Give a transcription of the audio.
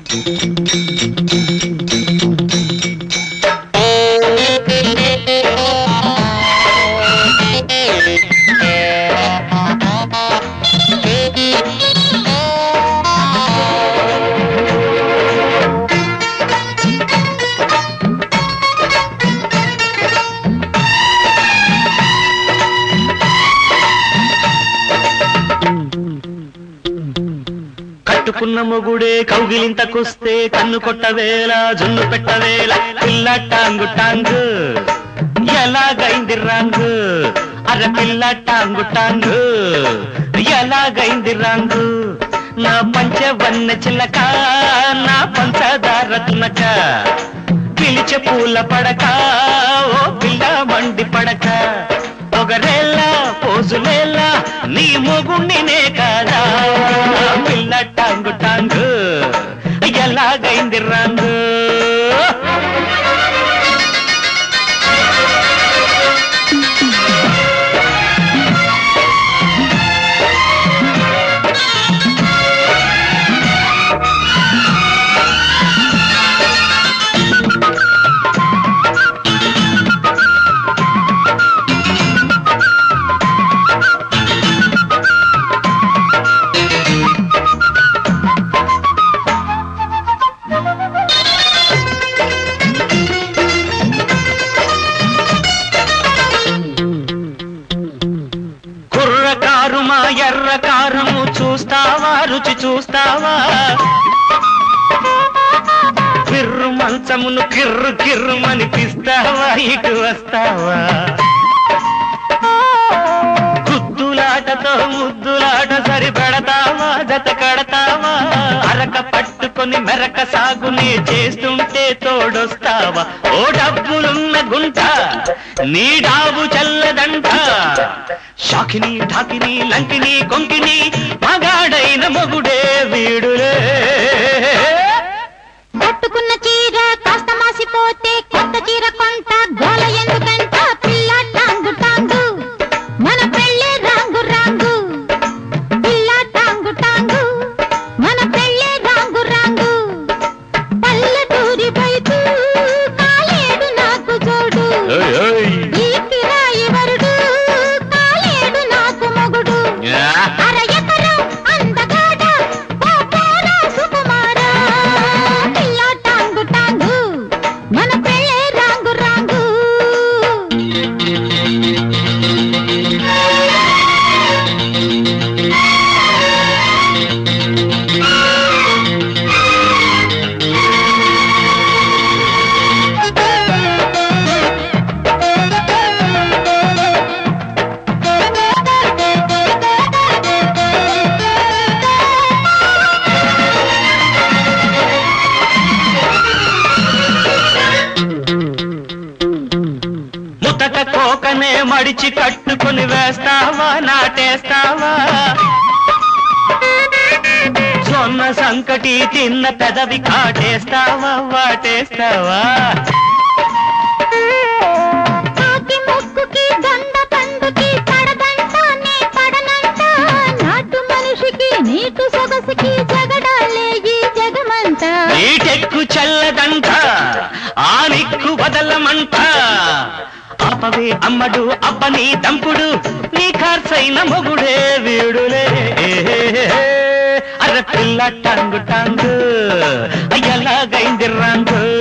కట్టుకున్న మొగుడే కౌగిలింతకొస్తే కన్ను కొట్టవేళ జున్ను పెట్టవేళ పిల్ల టాంగు టాంగు ఎలాగైంది రాంగు అర పిల్ల టాంగు టాంగు ఎలాగైంది రాంగు నా పంచవన్న చిల్లక నా పంచదార తునక పిలిచే పూల పడక ఓ పిల్ల మండి పడక పొగరేలా పోజులేలా నీ మొగుణ్ణినే కాదా పిల్ల టాంగు టాంగు ఎలాగైంది రాంగు కుర్ర కారు మా ఎర్ర కారము చూస్తావా రుచి చూస్తావా కిర్రు మంచమును కిర్రు కిర్రు మనిపిస్తావా ఇటు వస్తావా గుద్దులాటతో ముద్దులాట సరిపెడతావా జత కడతావా అరక పట్టుకొని మెరక సాగునే చేస్తుంటే తోడొస్తావా ఓ డబ్బులున్న గుంట నీ డాబు చల్లదంట షాకిని ఢాకిని లంకిని కొంకిని మగాడైన మొగుడే వీడులే కట్టుకున్న చీర కాస్త మాసిపోతే కొత్త చీర కొంట గోల ఎందుకంట పిల్ల టాంగు టాంగు మన పెళ్ళే రాంగు రాంగు పిల్ల టాంగు టాంగు మన పెళ్ళే రాంగు రాంగు పల్లెటూరి బయట కాలేడు నాకు జోడు ఓయ్ ఓయ్. ఈ కిరాయి వరుడు కాలేడు నాకు మొగుడు యా. అర ఎకరం అందగాడ ఓ పోరా సుకుమారా పిల్ల టాంగు టాంగు మన పెళ్ళే రాంగు రాంగు ముతక కోకనే మడిచి కట్టుకొని వేస్తావా నాటేస్తావా సొన్న సంకటి తిన్న పెదవి కాటేస్తావా వాటేస్తావా కాకి ముక్కుకి దొండ పండుకి పడదంట నీ పడనంట నాటు మనిషికి నీటు సొగసుకి జగడాలే ఈ జగమంట నీటెక్కు చల్లదంట ఆ నిక్కు వదలమంట ఆపవే అమ్మడు అబ్బని దంపుడు నీ ఖర్చైన మొగుడే వీడులే అర పిల్ల టాంగు టాంగు ఎలాగైంది రాంగు